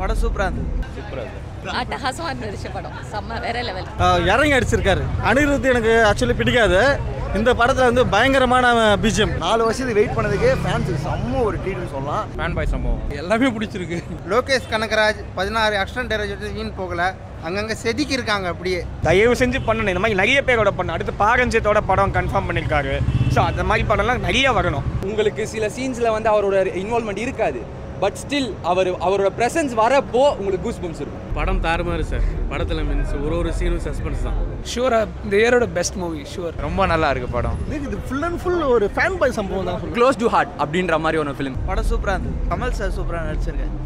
படம் சூப்பராக இருந்தது அட்டகாசமாக இருந்துச்சு படம் செம்ம வேற லெவல் இறங்கி அடிச்சிருக்காரு அனிருத் எனக்கு ஆக்சுவலி பிடிக்காது இந்த படத்தில் வந்து பயங்கரமான பிஜிஎம் நாலு வருஷத்துக்கு வெயிட் பண்ணதுக்கு ஃபேன்ஸுக்கு செம்ம ஒரு ட்ரீட்னு சொல்லலாம் ஃபேன் பாய் சம்பவம் எல்லாமே பிடிச்சிருக்கு லோகேஷ் கனகராஜ் பதினாறு ஆக்ஷன் டேரக்டர் வீண் போகல அங்கங்கே செதுக்கி இருக்காங்க அப்படியே தயவு செஞ்சு பண்ணணும் இந்த மாதிரி நிறைய பேரோட பண்ணணும் அடுத்து பாரஞ்சியத்தோட படம் கன்ஃபார்ம் பண்ணியிருக்காரு ஸோ அந்த மாதிரி படம்லாம் நிறைய வரணும் உங்களுக்கு சில சீன்ஸில் வந்து அவரோட இன்வால்மெண்ட் இருக்காது பட் ஸ்டில் அவர் அவரோட ப்ரெசன்ஸ் வரப்போ உங்களுக்கு கூஸ் பம்ஸ் இருக்கும் படம் தாறுமாறு சார் படத்தில் மீன்ஸ் ஒரு ஒரு சீனும் சஸ்பென்ஸ் தான் ஷூராக இந்த இயரோட பெஸ்ட் மூவி ஷூர் ரொம்ப நல்லா இருக்கு படம் இது ஃபுல் அண்ட் ஃபுல் ஒரு ஃபேன் பாய் சம்பவம் தான் சொல்லுவேன் க்ளோஸ் டு ஹார்ட் அப்படின்ற மாதிரி ஒரு ஃபிலிம் படம் சூப்பராக இருந்தது கமல் சார் சூப்பராக நடிச்சிருக்காரு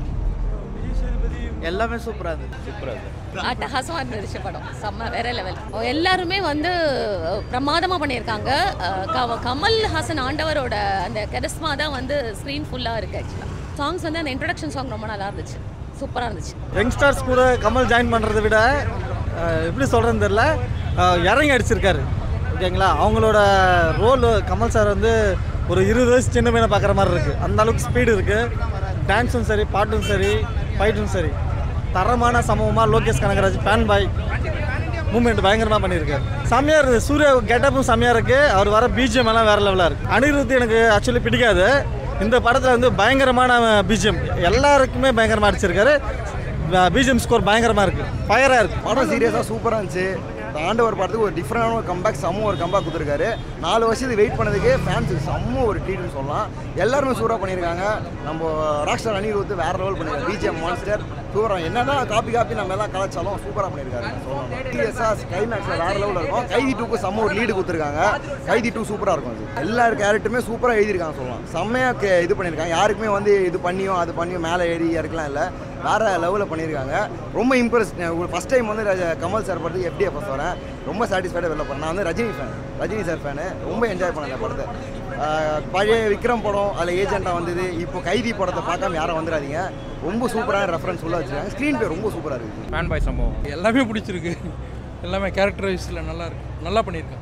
எல்லாமே சூப்பராக இருந்தது அட்டகாசமாக இருந்துச்சு படம் செம்ம வேற லெவல் எல்லாருமே வந்து அஹ், பிரமாதமா பண்ணியிருக்காங்க அஹ், க- கமல் ஹாசன் ஆண்டவரோட அந்த கெரஸ்மா தான் வந்து ஸ்க்ரீன் ஃபுல்லாக இருக்கு ஆக்சுவலாக சாங்ஸ் வந்து அந்த இன்ட்ரடக்ஷன் சாங் ரொம்ப நல்லா இருந்துச்சு சூப்பராக இருந்துச்சு யங்ஸ்டர்ஸ் கூட கமல் ஜாயின் பண்ணுறதை விட அஹ், எப்படி சொல்கிறேன்னு தெரில அஹ், இறங்கி அடிச்சிருக்காரு ஓகேங்களா அவங்களோட ரோல் கமல் சார் வந்து ஒரு இருபது வயசு சின்ன பையனை பார்க்குற மாதிரி இருக்குது அந்த அளவுக்கு ஸ்பீடு இருக்குது டான்ஸும் சரி பாட்டும் சரி ஃபைட்டும் சரி தரமான சமூகமாக Lokesh Kanagaraj fan boy moment பயங்கரமாக பண்ணியிருக்காரு செம்மையாக இருக்குது சூர்யா கெட்டப்பும் செம்மையாக இருக்குது அவர் வர பிஜிஎம் எல்லாம் வேறு லெவலாக இருக்குது அனிருத் எனக்கு ஆக்சுவலி பிடிக்காது இந்த படத்தில் வந்து பயங்கரமான பிஜிஎம் எல்லாருக்குமே பயங்கரமாக அடிச்சிருக்காரு பிஜிஎம் ஸ்கோர் பயங்கரமாக இருக்குது ஃபயராக இருக்குது படம் சீரியஸாக சூப்பராக இருந்துச்சு இந்த ஆண்டவர் படத்துக்கு ஒரு டிஃப்ரெண்டான ஒரு கம்பேக் செம்ம ஒரு கம்பேக் கொடுத்துருக்காரு நாலு வருஷத்துக்கு வெயிட் பண்ணதுக்கு ஃபேன்ஸுக்கு செம்ம ஒரு ட்ரீட்னு சொல்லலாம் எல்லாருமே சூப்பராக பண்ணியிருக்காங்க நம்ம ராக்ஸ்டார் அனிருத் வேற லெவல் பண்ணியிருக்காங்க பிஜிஎம் மான்ஸ்டர் சூப்பராக என்னதான் காப்பி காப்பி நம்ம எல்லாம் கலாச்சாரம் சூப்பராக பண்ணியிருக்காரு சொல்லலாம் சீரியஸாக கிளைமேக்ஸில் வேற லெவலில் இருக்கும் கைதி டூக்கு செம்ம ஒரு லீடு கொடுத்துருக்காங்க கைதி டூ சூப்பராக இருக்கும் அது எல்லா கேரக்டருமே சூப்பராக எழுதியிருக்காங்க சொல்லலாம் செம்மையாக கே- இது பண்ணியிருக்காங்க யாருக்குமே வந்து இது பண்ணியோ அது பண்ணியோ மேலே ஏறி இறக்கலாம் இல்லை வேற லெவலில் பண்ணியிருக்காங்க ரொம்ப இம்ப்ரெஸ் ஃபஸ்ட் டைம் வந்து ரஜ- கமல் சார் படத்துக்கு எப்படியே ஃபஸ்ட் வரேன் ரொம்ப சாட்டிஸ்ஃபைடாக வெளில போகிறேன் நான் வந்து Rajini fan Rajini sir fan ரொம்ப என்ஜாய் பண்ணேன் அந்த படத்தை ஆஹ் பழைய விக்ரம் படம் அதில் ஏஜென்ட்டாக வந்தது இப்போ கைதி படத்தை பார்க்காம யாரும் வந்துடாதீங்க ரொம்ப சூப்பரான ரெஃபரன்ஸ் உள்ள வச்சுருக்காங்க ஸ்க்ரீன் பே ரொம்ப சூப்பராக இருக்குது ஃபேன் பாய் சம்பவம் எல்லாமே பிடிச்சிருக்கு எல்லாமே கேரக்டர் வைஸில் நல்லா இருக்கு நல்லா பண்ணியிருக்கேன்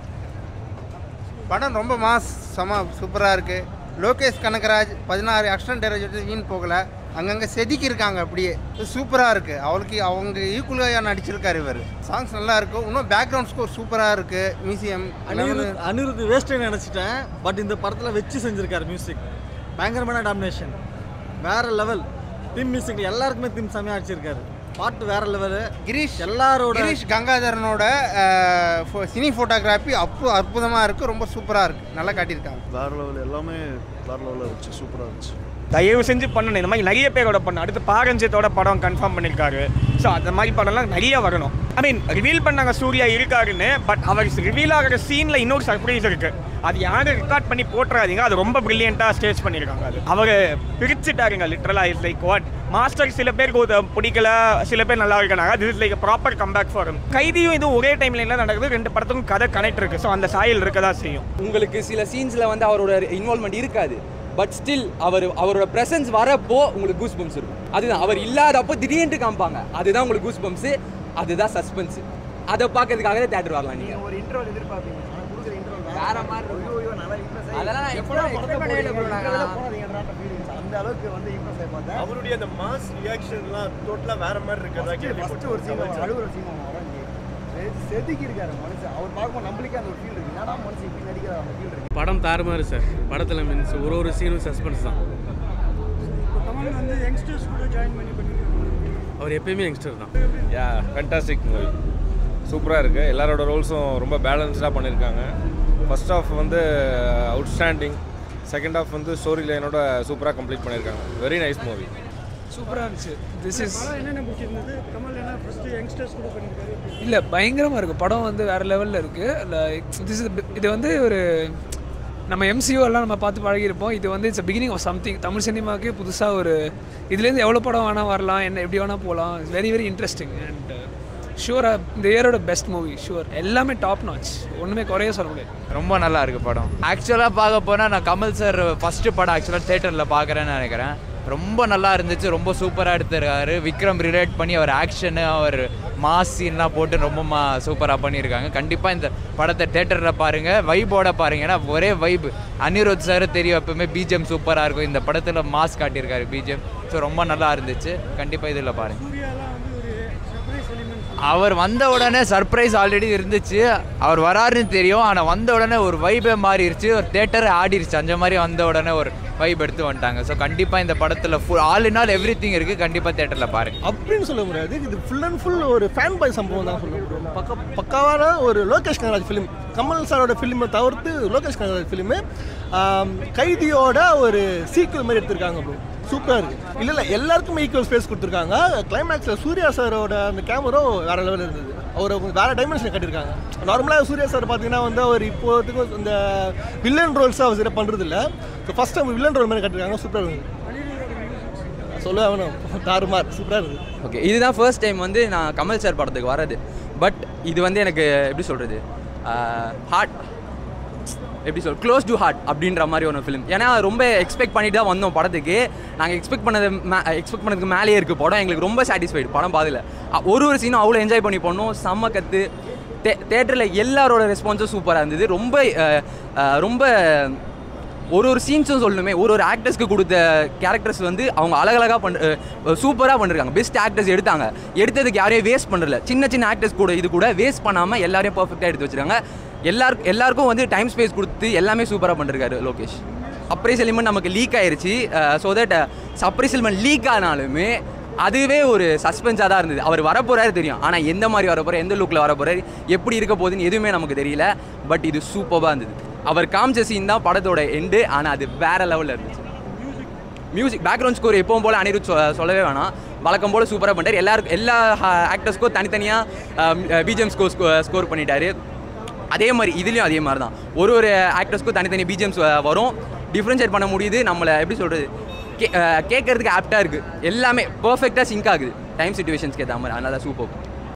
படம் ரொம்ப மாஸ் செம சூப்பராக இருக்குது லோகேஷ் கனகராஜ் பதினாறு ஆக்ஷன் டேரக்டர் வீண் போகல அங்கங்கே செதுக்கி இருக்காங்க அப்படியே சூப்பராக இருக்குது அவளுக்கு அவங்க ஈக்குவலாக நடிச்சிருக்காரு இவர் சாங்ஸ் நல்லா இருக்கும் இன்னும் பேக்ரவுண்ட் ஸ்கோர் சூப்பராக இருக்குது மியூசியம் அனிருத் அனிருத் வேஸ்ட்டு நினச்சிட்டேன் பட் இந்த படத்தில் வச்சு செஞ்சுருக்காரு மியூசிக் பயங்கரமான டாமினேஷன் வேற லெவல் தீம் மியூசிக் எல்லாருக்குமே தீம் செம்மையாக அடிச்சிருக்காரு பாட்டு வேற லெவலு கிரீஷ் எல்லாரோட கிரீஷ் கங்காதரனோட அஹ், ஃபோ- சினி ஃபோட்டோகிராஃபி அப்பு அற்புதமாக இருக்குது ரொம்ப சூப்பராக இருக்குது நல்லா காட்டியிருக்காங்க வேற லெவல் எல்லாமே வேற லெவலில் இருந்துச்சு சூப்பராக இருந்துச்சு தயவு செஞ்சு பண்ணணும் இந்த மாதிரி நிறைய பேரோட பண்ணணும் அடுத்து பாரஞ்சியத்தோட படம் கன்ஃபார்ம் பண்ணியிருக்காரு ஸோ அந்த மாதிரி படம்லாம் நிறைய வரணும் ஐ மீன் ரிவீல் பண்ணாங்க சூர்யா இருக்காருன்னு பட் அவர் ரிவீல் ஆகிற சீனில் இன்னொரு சர்ப்ரைஸ் இருக்கு அது யாரும் ரெக்கார்ட் பண்ணி போட்டுறாதீங்க அது ரொம்ப பிரில்லியண்ட்டாக ஸ்டேஜ் பண்ணியிருக்காங்க அது அவர் பிரிச்சுட்டாருங்க லிட்டரலாக இஸ் லைக் வாட் மாஸ்டர் சில பேருக்கு ஒரு பிடிக்கல சில பேர் நல்லா இருக்காங்க this is like proper comeback for கைதியும் இது ஒரே டைம்ல என்ன நடக்குது ரெண்டு படத்துக்கும் கதை கனெக்ட் இருக்கு ஸோ அந்த சாயல் இருக்க தான் செய்யும் உங்களுக்கு சில சீன்ஸில் வந்து அவரோட இன்வால்மெண்ட் இருக்காது பட் ஸ்டில் அவர் அவரோட ப்ரெசன்ஸ் வரப்போ உங்களுக்கு கூஸ் பம்ஸ் இருக்கும் அதுதான் அவர் இல்லாதப்போ திடீர்னு காமிப்பாங்க அதுதான் உங்களுக்கு கூஸ் பம்ஸு அதுதான் சஸ்பென்ஸ் அதை பார்க்கறதுக்காக தான் தேட்டர் வரலாம் நீங்கள் ஒரு இன்டர்வல் எதிர்பார்ப்பீங்க ஆனால் கொடுக்குற இன்டர்வல் வேற மாதிரி இருக்கும். ஐயோ, ஐயோ, நல்லா impress ஆகி- அதெல்லாம் நான் எப்படா expect படத்தை பண்ணவே இல்லை bro போடுறீங்க? நாங்க. interval போடாதீங்கடான்ற feelings. அந்த அளவுக்கு வந்து இம்ப்ரெஸ் ஆகி பார்த்தேன் அவருடைய அந்த மாஸ் ரியாக்ஷன்லாம் டோட்டலாக வேற மாதிரி இருக்கிறதா ஃபர்ஸ்ட் ஒரு சீன் அழுகுற சீன் உடஞ்சி செதுக்கி இருக்காரு மனுஷன் அவர் பார்க்கும்போது நம்மளுக்கே அந்த ஒரு ஃபீல் இருக்கு என்னடா மனுஷன் இப்படி நடிக்கிற அந்த ஃபீல் இருக்கு படம் தாறுமாறு சார் படத்தில் மீன்ஸ் ஒரு ஒரு சீனும் சஸ்பென்ஸ் தான் அவர் எப்பயுமே யங்ஸ்டர் தான் யா ஃபேண்டாஸ்டிக் மூவி சூப்பராக இருக்குது எல்லாரோட ரோல்ஸும் ரொம்ப பேலன்ஸ்டாக பண்ணியிருக்காங்க ஃபர்ஸ்ட் ஆஃப் வந்து அவுட்ஸ்டாண்டிங் செகண்ட் ஆஃப் வந்து ஸ்டோரி லைனோட சூப்பராக கம்ப்ளீட் பண்ணியிருக்காங்க வெரி நைஸ் மூவி சூப்பராக இருந்துச்சு திஸ் இஸ் இல்லை பயங்கரமாக இருக்குது படம் வந்து வேறு லெவலில் இருக்குது லைக் திஸ் இஸ் இது வந்து ஒரு நம்ம MCU எல்லாம் நம்ம பார்த்து பழகியிருப்போம் இது வந்து it's beginning of something Tamil சினிமாவுக்கு புதுசாக ஒரு இதுலேருந்து எவ்வளோ படம் வேணால் வரலாம் என்ன எப்படி வேணால் போகலாம் it's very very interesting and ஷூராக இந்த இயரோட பெஸ்ட் மூவி ஷூர் எல்லாமே டாப் நாச் ஒன்றுமே குறைய சொல்ல முடியாது ரொம்ப நல்லா இருக்கு படம் ஆக்சுவலாக பார்க்க போனால் நான் கமல் சார் ஃபஸ்ட்டு படம் ஆக்சுவலாக தேட்டரில் பார்க்குறேன்னு நினைக்கிறேன் ரொம்ப நல்லா இருந்துச்சு ரொம்ப சூப்பராக எடுத்திருக்காரு விக்ரம் ரிலேட் பண்ணி அவர் ஆக்ஷனு அவர் மாஸ் சீன்லாம் போட்டு ரொம்ப மா சூப்பராக பண்ணியிருக்காங்க கண்டிப்பாக இந்த படத்தை தேட்டரில் பாருங்கள் வைபோட பாருங்க ஏன்னா ஒரே வைப் அனிருத் சார் தெரியும் எப்பவுமே பிஜிஎம் சூப்பராக இருக்கும் இந்த படத்தில் மாஸ் காட்டியிருக்காரு பிஜிஎம் ஸோ ரொம்ப நல்லா இருந்துச்சு கண்டிப்பாக இதில் பாருங்கள் அவர் வந்த உடனே சர்ப்ரைஸ் ஆல்ரெடி இருந்துச்சு அவர் வராருன்னு தெரியும் ஆனால் வந்த உடனே ஒரு வைபே மாறிடுச்சு ஒரு தேட்டரை ஆடிருச்சு அந்த மாதிரி வந்த உடனே ஒரு வைப் எடுத்து வந்துட்டாங்க ஸோ கண்டிப்பாக இந்த படத்தில் full all in all everything இருக்குது கண்டிப்பாக தேட்டரில் பாருங்க அப்படின்னு சொல்ல முடியாது இது ஃபுல் அண்ட் ஃபுல் ஒரு ஃபேன் பாய் சம்பவம் தான் சொல்ல முடியும் பக்க பக்காவான ஒரு லோகேஷ் கனகராஜ் ஃபிலிம் கமல் சாரோட ஃபிலிமை தவிர்த்து லோகேஷ் கனகராஜ் ஃபிலிமு கைதியோட ஒரு சீக்குவல் மாதிரி எடுத்திருக்காங்க ப்ரோ சூப்பராக இருக்குது இல்லை இல்லை எல்லாருக்குமே ஈக்குவல் ஸ்பேஸ் கொடுத்துருக்காங்க கிளைமேக்ஸில் சூர்யா சாரோட அந்த கேமரா வேறு லெவலில் இருந்தது அவர் வேறு டைமென்ஷன் கட்டியிருக்காங்க நார்மலாக சூர்யா சார் பார்த்தீங்கன்னா வந்து அவர் இப்போதைக்கு இந்த வில்லன் ரோல்ஸ் அவர் சரியாக பண்ணுறது இல்லை so first time villain role மாதிரி கட்டியிருக்காங்க சூப்பராக இருந்தது சொல்ல வேணும் தாறுமார் சூப்பராக இருக்குது ஓகே இதுதான் ஃபர்ஸ்ட் டைம் வந்து நான் கமல் சார் படத்துக்கு வரது பட் இது வந்து எனக்கு எப்படி சொல்கிறது ஹார்ட் எப்படி சொல் க்ளோஸ் டு ஹார்ட் அப்படின்ற மாதிரி ஒரு ஃபிலிம் ஏன்னா ரொம்ப எக்ஸ்பெக்ட் பண்ணிட்டு தான் வந்தோம் படத்துக்கு நாங்கள் எக்ஸ்பெக்ட் பண்ணது எக்ஸ்பெக்ட் பண்ணதுக்கு மேலேயே இருக்குது படம் எங்களுக்கு ரொம்ப சாட்டிஸ்ஃபைடு படம் பாதில் ஒரு ஒரு சீனும் அவ்வளோ என்ஜாய் பண்ணி பண்ணோம் செம்ம கற்று தே தேட்டரில் எல்லாரோட ரெஸ்பான்ஸும் சூப்பராக இருந்தது ரொம்ப அஹ், அஹ், ரொம்ப ஒரு ஒரு சீன்ஸும் சொல்லணுமே ஒரு ஒரு ஆக்டர்ஸ்க்கு கொடுத்த கேரக்டர்ஸ் வந்து அவங்க அழகழகாக பண்ண சூப்பராக பண்ணிருக்காங்க பெஸ்ட் ஆக்டர்ஸ் எடுத்தாங்க எடுத்ததுக்கு யாரையும் வேஸ்ட் பண்ணுறல சின்ன சின்ன ஆக்டர்ஸ் கூட இது கூட வேஸ்ட் பண்ணாமல் எல்லாரையும் பர்ஃபெக்டாக எடுத்து வச்சிருக்காங்க எல்லாருக்கும் எல்லாருக்கும் வந்து டைம் ஸ்பேஸ் கொடுத்து எல்லாமே சூப்பராக பண்ணிருக்காரு லோகேஷ் அப்ரைஸ் எலிமெண்ட் நமக்கு லீக் ஆயிருச்சு so that surprise element leak ஆனாலுமே அதுவே ஒரு சஸ்பென்ஸாக தான் இருந்தது அவர் வரப்போறாரு தெரியும் ஆனால் எந்த மாதிரி வரப்போறாரு எந்த லுக்கில் வரப்போறாரு எப்படி இருக்க போகுதுன்னு எதுவுமே நமக்கு தெரியல பட் இது சூப்பராக இருந்தது அவர் காமிச்ச சீன் தான் படத்தோட எண்டு ஆனால் அது வேற லெவலில் இருந்துச்சு மியூசிக் பேக்ரவுண்ட் ஸ்கோர் எப்பவும் போல் அனிருத் சொ- சொல்லவே வேணாம் வழக்கம் போல் சூப்பராக பண்ணிட்டார் எல்லாருக்கும் எல்லா ஆக்டர்ஸ்க்கும் தனித்தனியாக பிஜிஎம் ஸ்கோர் ஸ்கோர் பண்ணிட்டாரு அதே மாதிரி இதுலேயும் அதே மாதிரி தான் ஒரு ஒரு ஆக்டர்ஸ்க்கும் தனித்தனி பிஜிஎம்ஸ் வரும் டிஃப்ரென்ஷியேட் பண்ண முடியுது நம்மளை எப்படி சொல்கிறது கே கேட்கறதுக்கு ஆப்டாக இருக்குது எல்லாமே பர்ஃபெக்டாக சிங்க் ஆகுது டைம் சுச்சுவேஷன்ஸ்க்கு ஏற்ற மாதிரி அதனால சூப்பர்